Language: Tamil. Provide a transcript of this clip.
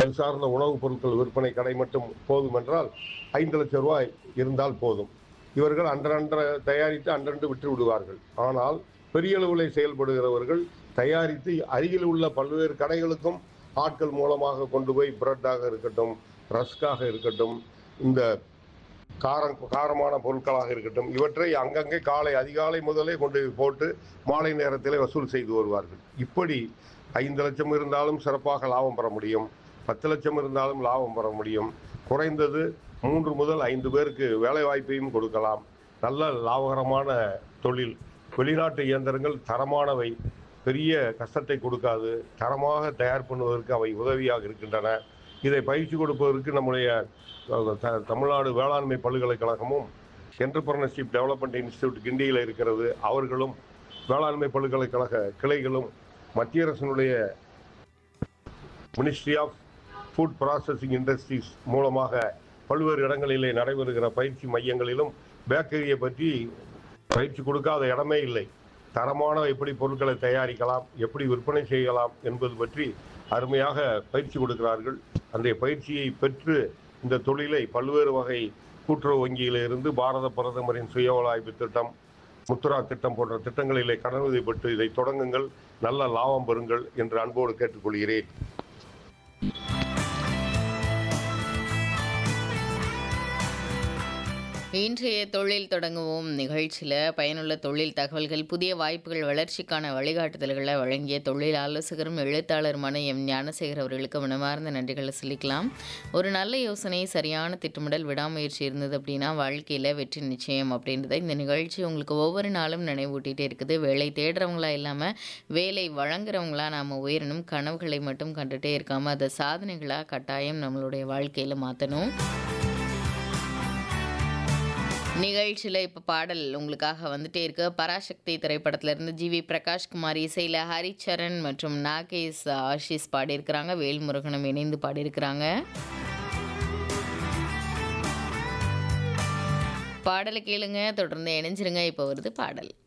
அது சார்ந்த உணவுப் பொருட்கள் விற்பனை கடை மட்டும் போதும் என்றால் ஐந்து லட்சம் ரூபாய் இருந்தால் போதும் இவர்கள் அன்றன்ற தயாரித்து அன்றன்று விற்று விடுவார்கள் ஆனால் பெரிய அளவில் செயல்படுகிறவர்கள் தயாரித்து அருகில் உள்ள பல்வேறு கடைகளுக்கும் ஆட்கள் மூலமாக கொண்டு போய் பிரெட்டாக இருக்கட்டும் ரஸ்காக இருக்கட்டும் இந்த காரம் காரமான பொருட்களாக இருக்கட்டும் இவற்றை அங்கங்கே காலை அதிகாலை முதலே கொண்டு போய் போட்டு மாலை நேரத்திலே வசூல் செய்து வருவார்கள் இப்படி ஐந்து லட்சம் இருந்தாலும் சிறப்பாக லாபம் பெற முடியும் பத்து லட்சம் இருந்தாலும் லாபம் பெற முடியும் குறைந்தது மூன்று முதல் ஐந்து பேருக்கு வேலை வாய்ப்பையும் கொடுக்கலாம் நல்ல லாபகரமான தொழில் வெளிநாட்டு இயந்திரங்கள் தரமானவை பெரிய கஷ்டத்தை கொடுக்காது தரமாக தயார் பண்ணுவதற்கு அவை உதவியாக இருக்கின்றன இதை பயிற்சி கொடுப்பதற்கு நம்முடைய அஹ், த- தமிழ்நாடு வேளாண்மை பல்கலைக்கழகமும் என்டர்பிரனர்ஷிப் டெவலப்மெண்ட் இன்ஸ்டியூட் கிண்டியில் இருக்கிறது அவர்களும் வேளாண்மை பல்கலைக்கழக கிளைகளும் மத்திய அரசினுடைய ministry of food processing industries மூலமாக பல்வேறு இடங்களிலே நடைபெறுகிற பயிற்சி மையங்களிலும் பேக்கரியை பற்றி பயிற்சி கொடுக்காத இடமே இல்லை தரமான எப்படி பொருட்களை தயாரிக்கலாம் எப்படி விற்பனை செய்யலாம் என்பது பற்றி அருமையாக பயிற்சி கொடுக்கிறார்கள் அந்த பயிற்சியை பெற்று இந்த தொழிலை பல்வேறு வகை கூட்டுறவு வங்கியிலிருந்து பாரத பிரதமரின் சுய உழைப்பு திட்டம் முத்ரா திட்டம் போன்ற திட்டங்களிலே கடனுதவி பெற்று இதை தொடங்குங்கள் நல்ல லாபம் பெறுங்கள் என்று அன்போடு கேட்டுக்கொள்கிறேன் இன்றைய தொழில் தொடங்குவோம் நிகழ்ச்சியில் பயனுள்ள தொழில் தகவல்கள் புதிய வாய்ப்புகள் வளர்ச்சிக்கான வழிகாட்டுதல்களை வழங்கிய தொழில் ஆலோசகரும் எழுத்தாளருமான எம் ஞானசேகர் அவர்களுக்கு மனமார்ந்த நன்றிகளை சொல்லிக்கலாம் ஒரு நல்ல யோசனை சரியான திட்டமிடல் விடாமுயற்சி இருந்தது அப்படின்னா வாழ்க்கையில் வெற்றி நிச்சயம் அப்படின்றத இந்த நிகழ்ச்சி உங்களுக்கு ஒவ்வொரு நாளும் நினைவூட்டிகிட்டே இருக்குது வேலை தேடுறவங்களா இல்லாமல் வேலை வழங்குறவங்களா நாம் உயரணும் கனவுகளை மட்டும் கண்டுட்டே இருக்காமல் அதை சாதனைகளாக கட்டாயம் நம்மளுடைய வாழ்க்கையில் மாற்றணும் நிகழ்ச்சியில் இப்போ பாடல் உங்களுக்காக வந்துட்டே இருக்கு பராசக்தி திரைப்படத்திலிருந்து ஜி வி பிரகாஷ்குமார் இசையில் ஹரிச்சரண் மற்றும் நாகேஷ் ஆஷிஸ் பாடியிருக்கிறாங்க வேல்முருகனும் இணைந்து பாடியிருக்கிறாங்க பாடலை கேளுங்க தொடர்ந்து இணைஞ்சிருங்க இப்போ வருது பாடல்